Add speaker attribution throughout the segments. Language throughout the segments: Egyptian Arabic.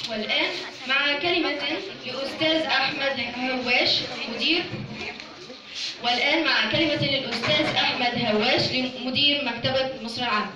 Speaker 1: والآن مع كلمة لأستاذ أحمد هواش مدير والآن مع كلمة للأستاذ أحمد هواش مدير مكتبة مصر العامة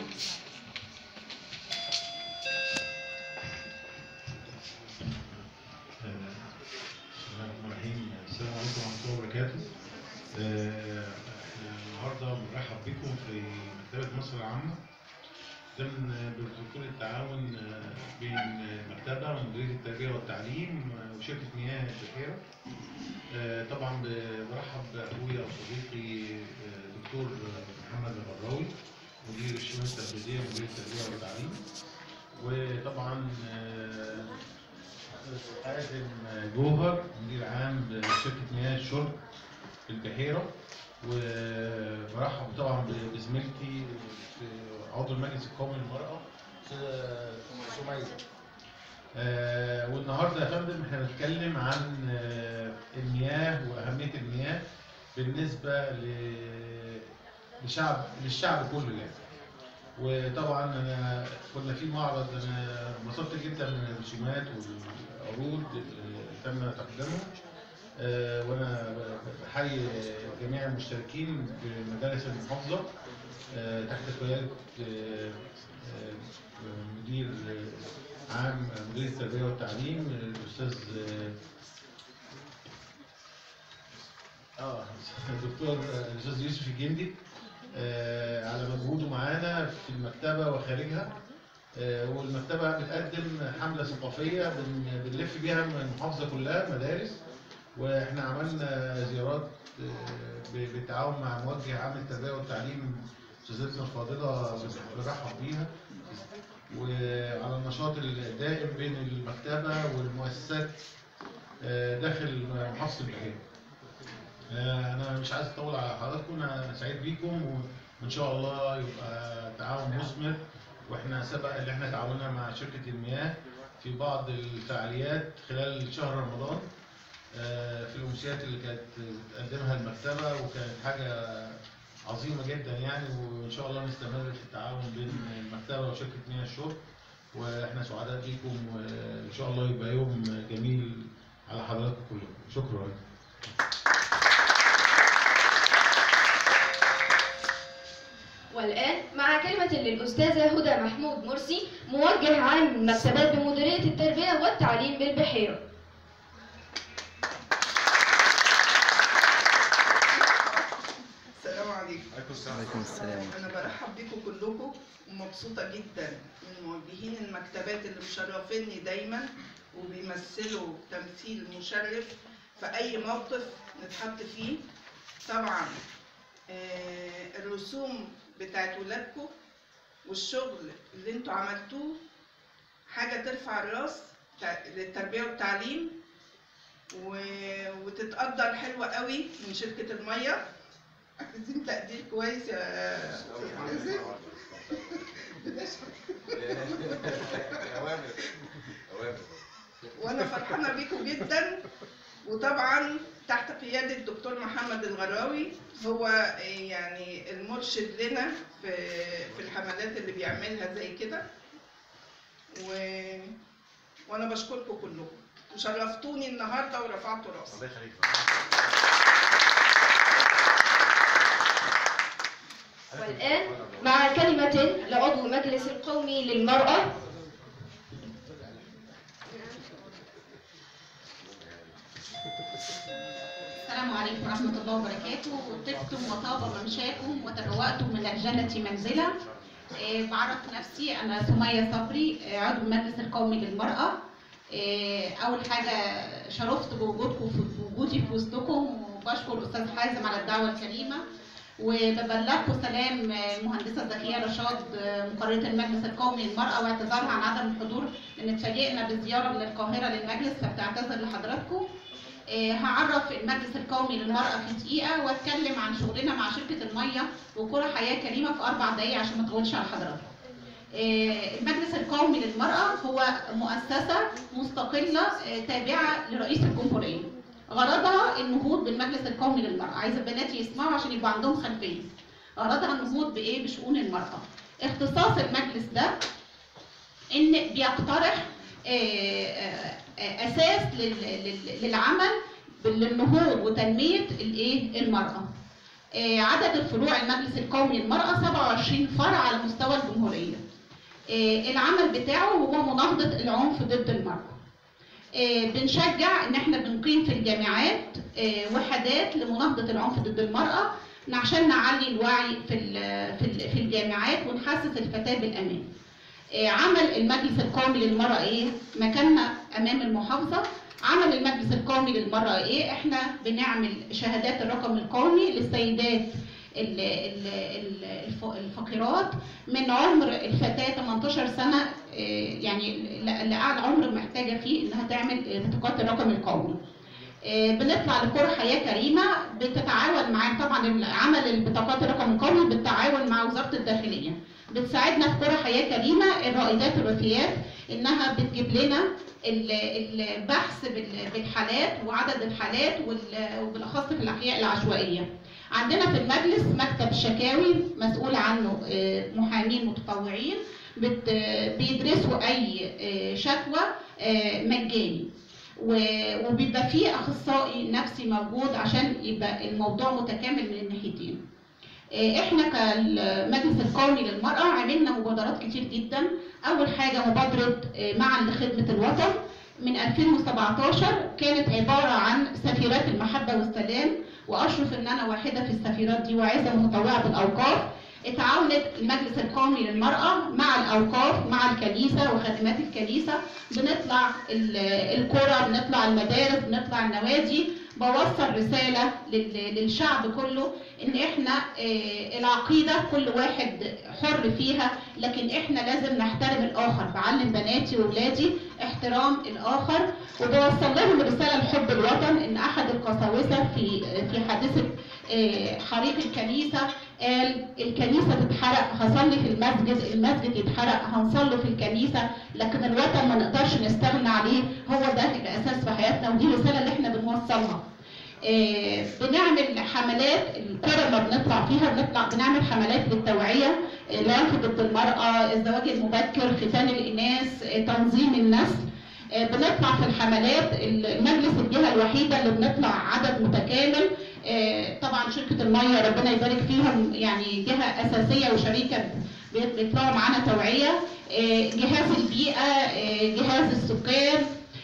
Speaker 2: بسم الله الرحمن الرحيم السلام عليكم ورحمة الله وبركاته آه، احنا النهارده بنرحب بكم في مكتبة مصر العامة ضمن بروتوكول التعاون آه، بين المكتبة ومديرية التربية والتعليم آه، وشركة مياه البحيرة آه، طبعا ب- برحب بأخويا وصديقي آه، دكتور محمد الغراوي مدير الشؤون التنفيذية ومدير التربية والتعليم وطبعا آه، حازم جوهر مدير عام بشركة مياه الشرب في البحيرة وبرحب طبعا ب- بزميلتي في عضو المجلس القومي للمرأة أستاذة سمية آه، والنهارده يا فندم احنا بنتكلم عن آه، المياه وأهمية المياه بالنسبة ل- لشعب للشعب كله يعني وطبعا انا كنا في معرض انا انبسطت جدا من الرسومات والعروض اللي تم تقديمها آه، وانا بحيي جميع المشتركين بمدارس المحافظه آه، تحت قياده آه، آه، مدير عام مدير التربيه والتعليم الاستاذ اه الدكتور الاستاذ يوسف الجندي آه، على مجهوده معانا في المكتبه وخارجها آه، والمكتبه بتقدم حمله ثقافيه بن- بنلف بيها من المحافظه كلها مدارس واحنا عملنا زيارات آه، ب- بالتعاون مع موجه عام التربيه والتعليم استاذتنا الفاضله بنرحب بيها وعلى النشاط الدائم بين المكتبه والمؤسسات آه، داخل محافظه البحيره. آه، انا مش عايز اطول على حضراتكم انا سعيد بيكم و- وان شاء الله يبقى تعاون مثمر واحنا سبق اللي احنا تعاوننا مع شركه المياه في بعض الفعاليات خلال شهر رمضان آه، في الامسيات اللي كانت بتقدمها المكتبه وكانت حاجه عظيمه جدا يعني وان شاء الله نستمر في التعاون بين المكتبه وشركه مياه الشرب واحنا سعداء بيكم وان شاء الله يبقى يوم جميل على حضراتكم كلكم شكرا
Speaker 1: والآن مع كلمة للأستاذة هدى محمود مرسي موجه عام مكتبات بمديرية التربية والتعليم بالبحيرة
Speaker 3: السلام عليكم
Speaker 4: عليكم السلام
Speaker 3: انا برحب بيكم كلكم ومبسوطه جدا من موجهين المكتبات اللي مشرفيني دايما وبيمثلوا تمثيل مشرف في اي موقف نتحط فيه طبعا آه، الرسوم بتاعت ولادكم والشغل اللي انتوا عملتوه حاجه ترفع الراس تع- للتربيه والتعليم و- وتتقدر حلوه قوي من شركه الميه عايزين تقدير كويس يا أستاذ
Speaker 5: اوامر اوامر
Speaker 3: وانا فرحانه بيكم جدا وطبعا تحت قياده الدكتور محمد الغراوي هو يعني المرشد لنا في في الحملات اللي بيعملها زي كده و وانا بشكركم كلكم وشرفتوني النهارده ورفعتوا راسي
Speaker 5: الله يخليك
Speaker 1: والآن مع كلمة لعضو مجلس القومي للمرأة
Speaker 6: السلام عليكم ورحمة الله وبركاته طبتم وطاب ممشاكم وتبوأتم من الجنة منزلا آه، بعرف نفسي أنا سمية صبري آه، عضو المجلس القومي للمرأة آه، أول حاجة شرفت بوجودكم في بوجودي في وسطكم وبشكر الأستاذ حازم على الدعوة الكريمة وببلغكم سلام آه، المهندسة زكية رشاد آه، مقررة المجلس القومي للمرأة واعتذارها عن عدم الحضور لأن اتفاجئنا بزيارة من القاهرة للمجلس فبتعتذر لحضراتكم آه، هعرف المجلس القومي للمرأة في دقيقة واتكلم عن شغلنا مع شركة المية وكرة حياة كريمة في أربع دقايق عشان ما اطولش على حضراتكم. آه، المجلس القومي للمرأة هو مؤسسة مستقلة آه، تابعة لرئيس الجمهورية. غرضها النهوض بالمجلس القومي للمرأة، عايزة البنات يسمعوا عشان يبقى عندهم خلفية. غرضها النهوض بإيه؟ بشؤون المرأة. اختصاص المجلس ده إن بيقترح آه، آه، اساس لل- لل- للعمل للنهوض وتنميه الايه المراه آه، عدد الفروع المجلس القومي للمراه 27 فرع على مستوى الجمهوريه آه، العمل بتاعه هو مناهضه العنف ضد المراه آه، بنشجع ان احنا بنقيم في الجامعات آه، وحدات لمناهضه العنف ضد المراه عشان نعلي الوعي في ال- في ال- في الجامعات ونحسس الفتاه بالامان. آه، عمل المجلس القومي للمراه ايه؟ مكاننا امام المحافظه. عمل المجلس القومي للمراه ايه؟ احنا بنعمل شهادات الرقم القومي للسيدات ال- ال- ال- الف- الفقيرات من عمر الفتاه 18 سنه آه، يعني ل- لاعلى عمر محتاجه فيه انها تعمل آه، بطاقات الرقم القومي. آه، بنطلع لقرى حياه كريمه بتتعاون معانا طبعا عمل البطاقات الرقم القومي بالتعاون مع وزاره الداخليه. بتساعدنا في قرى حياه كريمه الرائدات الرفيات انها بتجيب لنا ال- البحث بال- بالحالات وعدد الحالات وال- وبالاخص في الاحياء العشوائيه. عندنا في المجلس مكتب شكاوي مسؤول عنه آه، محامين متطوعين بت- بيدرسوا اي آه، شكوى آه، مجاني و- وبيبقى فيه اخصائي نفسي موجود عشان يبقى الموضوع متكامل من الناحيتين آه، احنا كالمجلس القومي للمراه عملنا مبادرات كتير جدا اول حاجه مبادره آه، معا لخدمه الوطن من 2017 كانت عباره عن سفيرات المحبه والسلام واشرف ان انا واحده في السفيرات دي وعايزه متطوعه بالاوقاف اتعاونت المجلس القومي للمرأة مع الأوقاف مع الكنيسة وخادمات الكنيسة بنطلع ال- القرى بنطلع المدارس بنطلع النوادي بوصل رسالة لل- للشعب كله إن إحنا آه، العقيدة كل واحد حر فيها لكن إحنا لازم نحترم الآخر بعلم بناتي وولادي احترام الآخر وبوصل لهم رسالة لحب الوطن إن أحد القساوسة في في حادثة آه، حريق الكنيسة قال الكنيسة تتحرق هصلي في المسجد المسجد يتحرق هنصلي في الكنيسة لكن الوطن ما نقدرش نستغنى عليه هو ده الأساس في حياتنا ودي الرسالة اللي احنا بنوصلها آه، بنعمل حملات القرى ما بنطلع فيها بنطلع بنعمل حملات للتوعية آه، العنف ضد المرأة الزواج المبكر ختان الإناث آه، تنظيم النسل آه، بنطلع في الحملات المجلس الجهة الوحيدة اللي بنطلع عدد متكامل آه، طبعا شركة المية ربنا يبارك فيهم يعني جهة أساسية وشريكة بيط- بيطلعوا معانا توعية آه، جهاز البيئة آه، جهاز السكان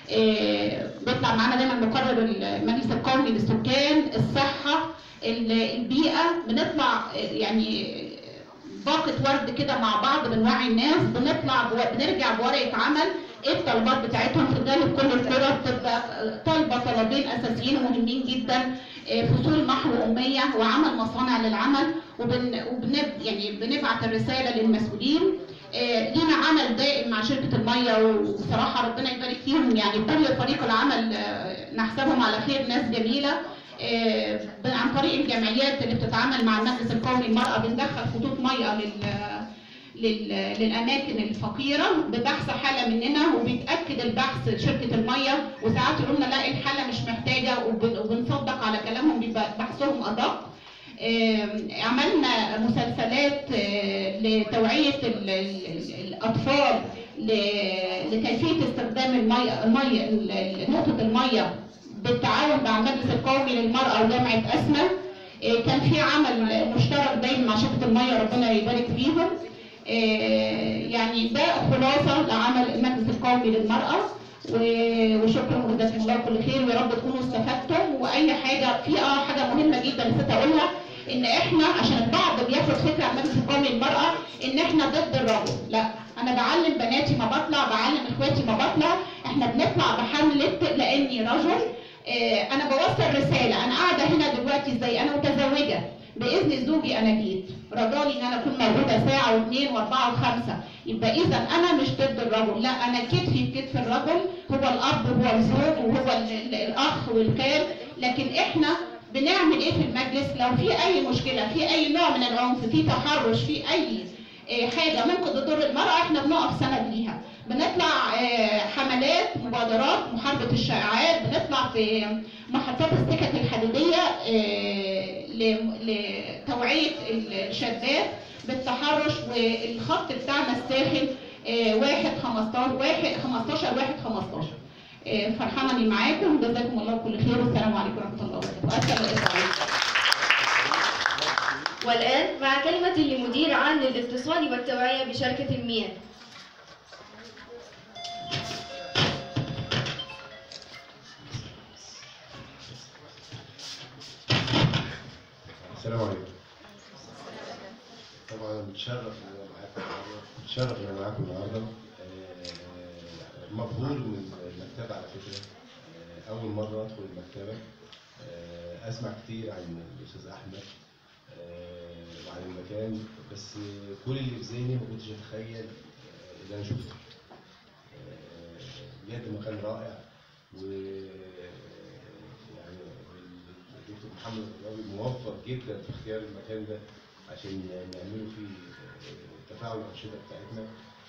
Speaker 6: آه، بيطلع معانا دايما مقرر المجلس القومي للسكان الصحة ال- البيئة بنطلع آه، يعني باقة ورد كده مع بعض بنوعي الناس بنطلع بو- بنرجع بورقة عمل ايه الطلبات بتاعتهم في الغالب كل القرى بتبقى طالبة طلبين أساسيين ومهمين جدا آه، فصول محو أمية وعمل مصانع للعمل وبن وبن يعني بنبعت الرسالة للمسؤولين آه، لينا عمل دائم مع شركة المية وصراحة ربنا يبارك فيهم يعني كل فريق العمل آه، نحسبهم على خير ناس جميلة آه، عن طريق الجمعيات اللي بتتعامل مع المجلس القومي للمرأة بندخل خطوط مية لل لل- للاماكن الفقيره ببحث حاله مننا وبيتاكد البحث شركه الميه وساعات يقولوا لنا لا الحاله مش محتاجه وبن- وبنصدق على كلامهم بيبقى بحثهم ادق آم، عملنا مسلسلات آه، لتوعيه ال- ال- الاطفال ل- لكيفيه استخدام الميه الميه ال- ال- نقطه الميه بالتعاون مع المجلس القومي للمراه وجامعه اسمى آه، كان في عمل مشترك دايما مع شركه الميه ربنا يبارك فيهم آه، يعني ده خلاصه لعمل المجلس القومي للمراه و- وشكرا وجزاكم الله كل خير ويا رب تكونوا استفدتم واي حاجه في اه حاجه مهمه جدا نسيت اقولها ان احنا عشان البعض بياخد فكره عن المجلس القومي للمراه ان احنا ضد الرجل لا انا بعلم بناتي ما بطلع بعلم اخواتي ما بطلع احنا بنطلع بحمله لاني رجل آه، انا بوصل رساله انا قاعده هنا دلوقتي ازاي انا متزوجه باذن زوجي انا جيت رضالي ان انا اكون موجوده ساعه واثنين واربعه وخمسه يبقى اذا انا مش ضد الرجل لا انا كتفي في كتف الرجل هو الاب هو الزوج وهو ال- ال- الاخ والخال لكن احنا بنعمل ايه في المجلس لو في اي مشكله في اي نوع من العنف في تحرش في اي آه، حاجه ممكن تضر المراه احنا بنقف سند ليها بنطلع آه، حملات مبادرات محاربه الشائعات بنطلع في محطات السكك الحديديه آه، ل- لتوعيه الشابات بالتحرش والخط بتاعنا الساخن آه، واحد 15 واحد 15 واحد 15 آه، فرحانه اني معاكم جزاكم الله كل خير والسلام عليكم ورحمه الله وبركاته واسال الاسئله
Speaker 1: والآن مع كلمة لمدير عام للاتصال والتوعية بشركة المياه
Speaker 4: السلام عليكم. طبعا متشرف ان انا معاكم النهارده، متشرف ان انا معاكم النهارده. آه، مبهور من المكتبه على فكره. آه، اول مره ادخل المكتبه. آه، اسمع كتير عن الاستاذ احمد آه، وعن المكان بس كل اللي في ذهني ما كنتش اتخيل آه، اللي انا شفته. آه، بجد مكان رائع و يعني الدكتور محمد الراوي موفق جدا في اختيار المكان ده عشان نعمله فيه آه، تفاعل الانشطه بتاعتنا.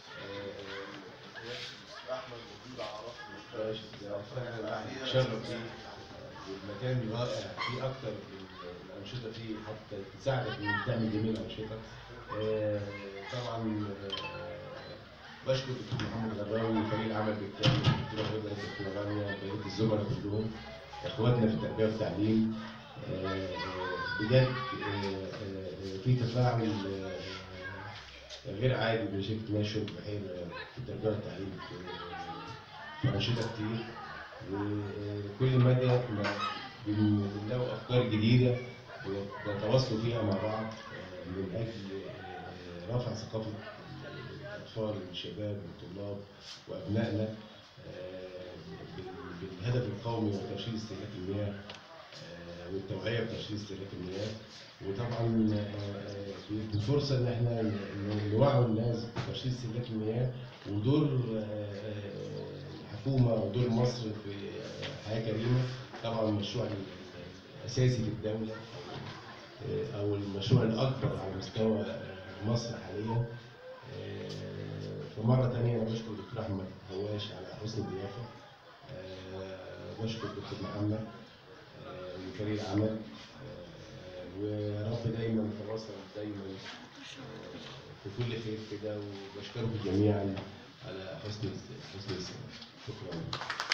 Speaker 4: آه، احمد موجود عرفنا فعلا شرف فيه والمكان رائع فيه اكتر من الانشطه فيه حتى تساعدك انك تعمل جميع الانشطه. آه، طبعا آه، بشكر الدكتور محمد غراوي وفريق العمل بالكامل الدكتوره هدى الدكتوره رانيا بقيه الزملاء كلهم اخواتنا في التربيه والتعليم آه، آه، بجد آه، آه، في تفاعل آه، غير عادي بين شركه مياه الشرب بحيره في التربيه والتعليم في في انشطه كتير وكل مدى ما بن- بنلاقوا افكار جديده ونتواصلوا فيها مع بعض آه، من اجل آه، رفع ثقافه الاطفال والشباب والطلاب وابنائنا آه، بال- بالهدف القومي وترشيد استهلاك المياه آه، والتوعيه بترشيد استهلاك المياه وطبعا آه، آه، بفرصه ان احنا ن- ن- نوعي الناس بترشيد استهلاك المياه ودور آه، آه، الحكومه ودور مصر في آه، حياه كريمه طبعا المشروع الاساسي في الدوله آه، او المشروع الاكبر على مستوى آه، مصر حاليا آه، فمره ثانيه انا بشكر الدكتور احمد هواش على حسن الضيافه آه، بشكر الدكتور محمد آه، وفريق العمل آه، ويا رب دايما نتواصل دايما آه، في كل خير كده وبشكركم جميعا على حسن حسن الاستماع شكرا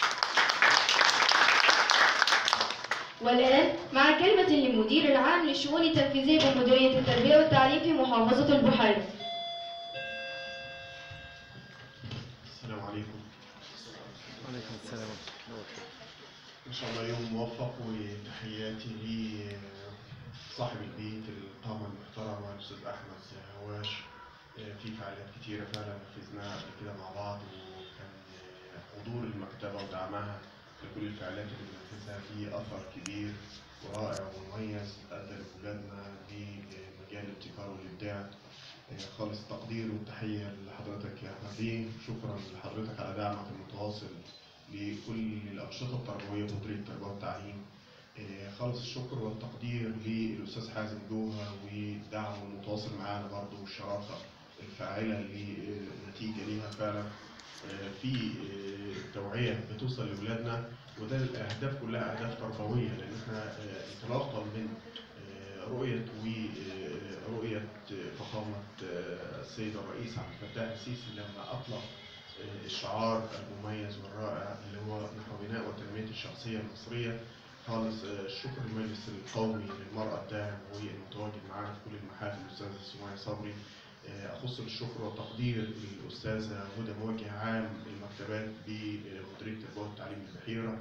Speaker 1: والآن مع كلمة للمدير العام للشؤون التنفيذية بمديرية التربية والتعليم في محافظة البحيرة
Speaker 5: السلام عليكم
Speaker 7: وعليكم السلام
Speaker 5: ان شاء الله يوم موفق وتحياتي لصاحب البيت القامة المحترمة الاستاذ احمد هواش في فعاليات كتيرة فعلا نفذناها قبل كده مع بعض وكان حضور المكتبة ودعمها لكل الفعاليات اللي بننفذها فيه اثر كبير ورائع ومميز ادى لاولادنا بمجال الابتكار والابداع خالص التقدير والتحية لحضرتك يا أحمد بيه شكرا لحضرتك على دعمك المتواصل لكل الأنشطة التربوية في مديرية التربية والتعليم آه، خالص الشكر والتقدير للأستاذ حازم جوهر ودعمه المتواصل معانا برضه والشراكة الفاعلة اللي آه، نتيجة ليها فعلا آه، في آه، توعية بتوصل لأولادنا وده الأهداف كلها أهداف تربوية لأن احنا آه، انطلاقا من آه، رؤية ورؤية فخامة آه، السيد الرئيس عبد الفتاح السيسي لما أطلق آه، الشعار المميز والرائع اللي هو نحو بناء وتنمية الشخصية المصرية خالص آه، الشكر للمجلس القومي للمرأة الداعم والمتواجد معانا في كل المحافل الأستاذة سمية صبري آه، أخص بالشكر والتقدير للأستاذة هدى موجه عام المكتبات بمديرية التربية والتعليم البحيرة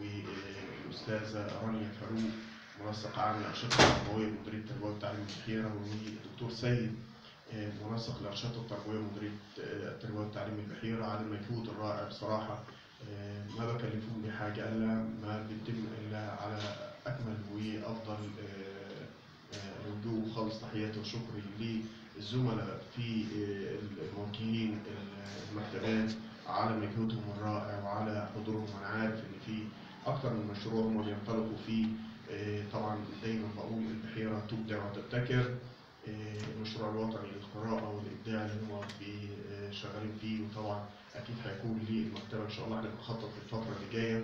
Speaker 5: والأستاذة رانيا فاروق منسق عام الأنشطة التربوية بمديرية التربية والتعليم البحيرة والدكتور سيد آه، منسق الأنشطة التربوية بمديرية آه، التربية والتعليم البحيرة على المجهود الرائع بصراحة آه، ما بكلفهم بحاجة إلا ما بيتم إلا على أكمل وأفضل آه، آه، الوجوه خالص تحياتي وشكري للزملاء في آه، الموكلين المكتبات على مجهودهم الرائع وعلى حضورهم أنا عارف إن في أكتر من مشروع هم بينطلقوا فيه آه، طبعا دايما بقول البحيرة تبدع وتبتكر آه، المشروع الوطني للقراءة والإبداع اللي هم بي- آه، شغالين فيه وطبعا أكيد هيكون للمكتبة إن شاء الله احنا بنخطط في الفترة اللي جاية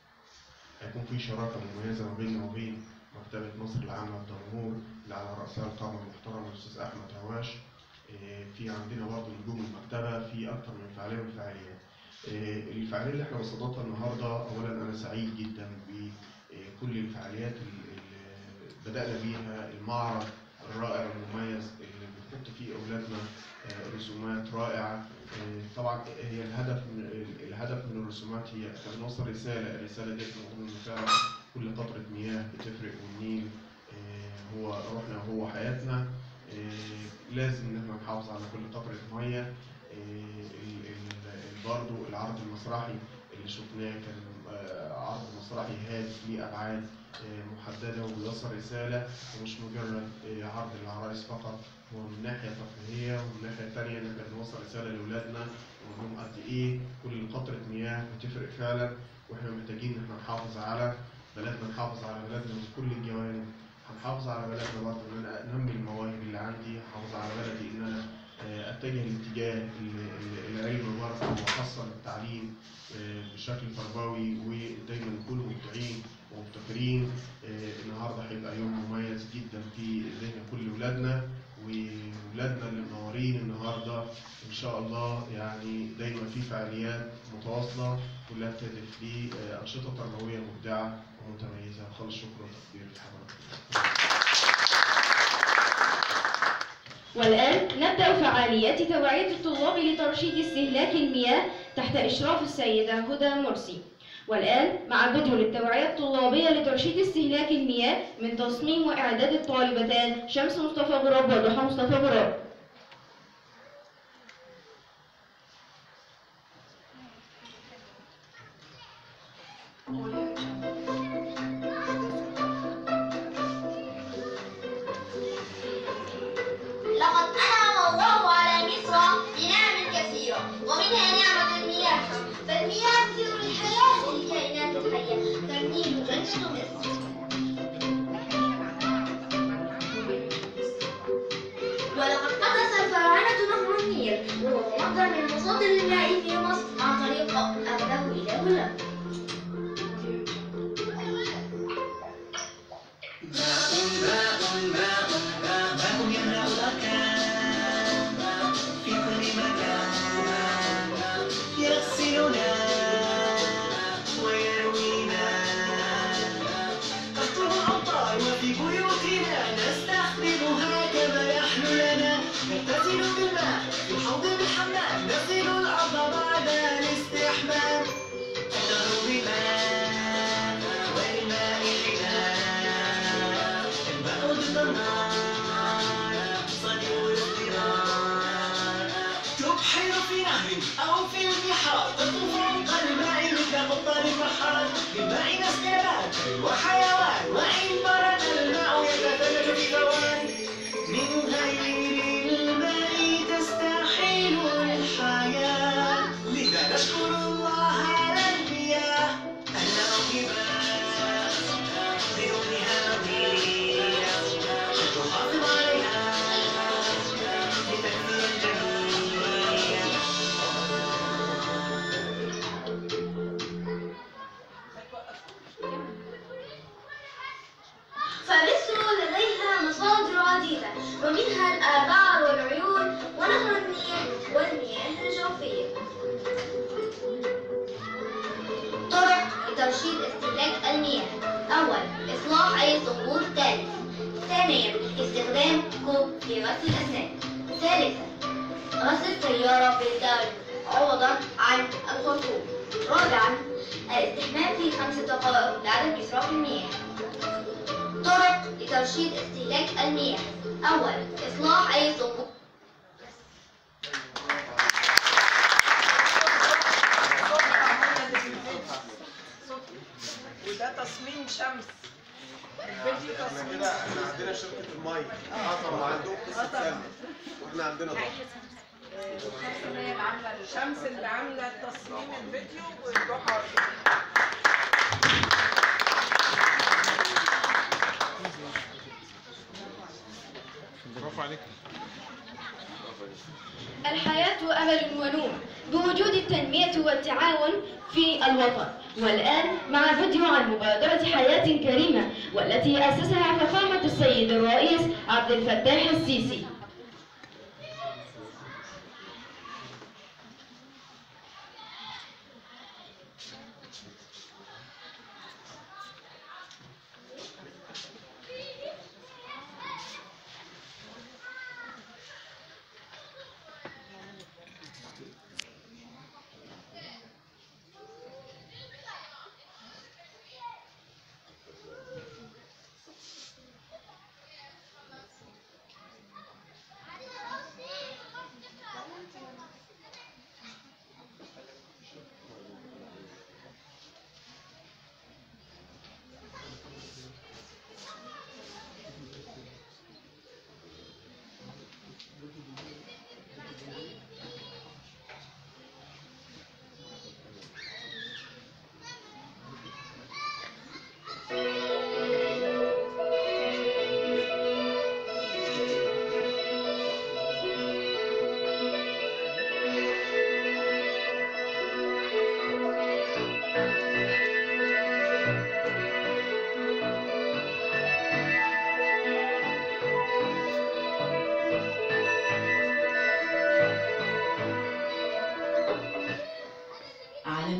Speaker 5: هيكون في شراكة مميزة ما بيننا وبين مكتبة مصر العامة للدمنهور اللي على رأسها القامة المحترمة الأستاذ أحمد هواش آه، في عندنا برضه نجوم المكتبة في أكتر من فعالية من الفعاليات آه، الفعالية اللي احنا بنستضيفها النهاردة أولا أنا سعيد جدا بكل الفعاليات اللي بدأنا بيها المعرض الرائع والمميز اللي بنحط فيه أولادنا آه، رسومات رائعة آه، طبعا هي الهدف من الهدف من الرسومات هي احنا بنوصل رسالة الرسالة دي بنقول إن فعلا كل قطرة مياه بتفرق والنيل آه، هو روحنا وهو حياتنا آه، لازم ان احنا نحافظ على كل قطرة مية آه، ال- ال- برضو العرض المسرحي اللي شفناه كان آه، عرض مسرحي هادف ليه ابعاد آه، محددة وبيوصل رسالة ومش مجرد آه، عرض للعرايس فقط هو من ناحية ترفيهية ومن ناحية تانية إن إحنا بنوصل رسالة لأولادنا ونقول لهم قد إيه كل قطرة مياه بتفرق فعلا وإحنا محتاجين إن إحنا نحافظ على بلدنا نحافظ على بلدنا من كل الجوانب هنحافظ على بلدنا برضه إن أنا أنمي المواهب اللي عندي هحافظ على بلدي إن أنا آه، أتجه الاتجاه ال- ال- العلم الورقة وأحصل التعليم آه، بشكل تربوي ودايما نكون مبدعين ومبتكرين آه، النهارده هيبقى يوم مميز جدا في ذهن كل ولادنا وولادنا اللي منورين النهارده ان شاء الله يعني دايما في فعاليات متواصله كلها بتهدف لانشطه تربويه مبدعه ومتميزه خالص شكر وتقدير لحضرتك
Speaker 1: والآن نبدأ فعاليات توعية الطلاب لترشيد استهلاك المياه تحت إشراف السيدة هدى مرسي والآن مع فيديو للتوعية الطلابية لترشيد استهلاك المياه من تصميم وإعداد الطالبتان شمس مصطفى غراب وضحى مصطفى غراب
Speaker 8: لقد أنعم الله على مصر بنعم كثيرة ومنها نعمة المياه فالمياه سر الحياة للكائنات الحية فالنيل جنة مصر ولقد قدس الفراعنة نهر النيل وهو مصدر من مصادر الماء في مصر عن طريق أخذه إلى هنا
Speaker 9: يغسلنا ويروينا تخطر الأمطار وفي بيوتنا نستخدمها كما يحلو لنا نغتسل بالماء في الحوض بالحمام نغسل الأرض بعد الاستحمام النهر بماء والماء غناء الماء ضد النار صديق الاضطرار تبحر في نهر أو في البحار تطوف فوق الماء مثل قطار البحار بالماء نسقي نبات وحيوان وإن برد الماء يتثلج في ثوان من غير الماء تستحيل الحياة لذا نشكر الله على المياه الموهبة بدونها نضيع تحافظ عليها لتكفي الجميع
Speaker 8: فمصر لديها مصادر عديدة ومنها الآبار والعيون ونهر النيل والمياه الجوفية طرق لترشيد استهلاك المياه أول إصلاح أي سقوط تالف ثانيا استخدام كوب في غسل الأسنان ثالثا غسل السيارة بالدم عوضا عن الخرطوم رابعا الاستحمام في خمس دقائق لعدم إسراف المياه طرق لترشيد استهلاك المياه أول إصلاح أي سقوط
Speaker 3: وده تصميم شمس الفيديو تصميم
Speaker 5: كده احنا عندنا شركه الميه عطم عندهم قصه سلم واحنا عندنا ضغط
Speaker 3: شمس اللي عامله تصميم الفيديو والضحى
Speaker 2: برافو عليك
Speaker 1: الحياة أمل ونور بوجود التنمية والتعاون في الوطن والآن مع فيديو عن مبادرة حياة كريمة والتي أسسها فخامة السيد الرئيس عبد الفتاح السيسي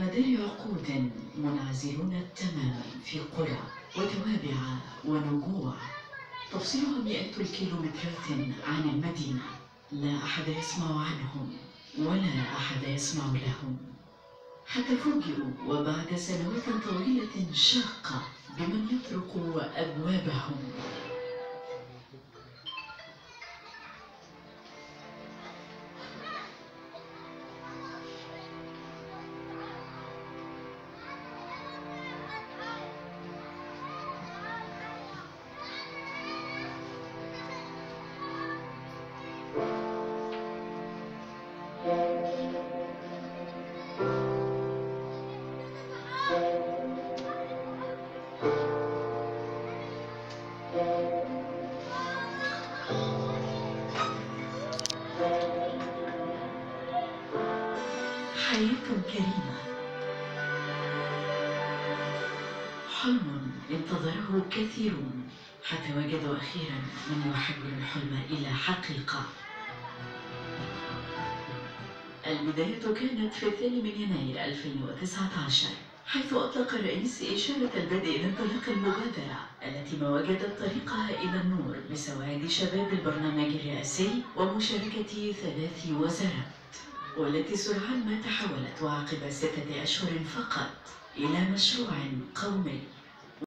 Speaker 10: مدار عقود منعزلون تماما في قرى وتوابع ونجوع تفصلها مئات الكيلومترات عن المدينة لا أحد يسمع عنهم ولا أحد يسمع لهم حتى فوجئوا وبعد سنوات طويلة شاقة بمن يطرق أبوابهم حياة كريمة حلم انتظره كثيرون حتى وجدوا أخيرا من يحول الحلم إلى حقيقة البداية كانت في الثاني من يناير 2019 حيث أطلق الرئيس إشارة البدء لانطلاق المبادرة التي ما وجدت طريقها إلى النور بسواعد شباب البرنامج الرئاسي ومشاركة ثلاث وزارات والتي سرعان ما تحولت وعقب ستة أشهر فقط إلى مشروع قومي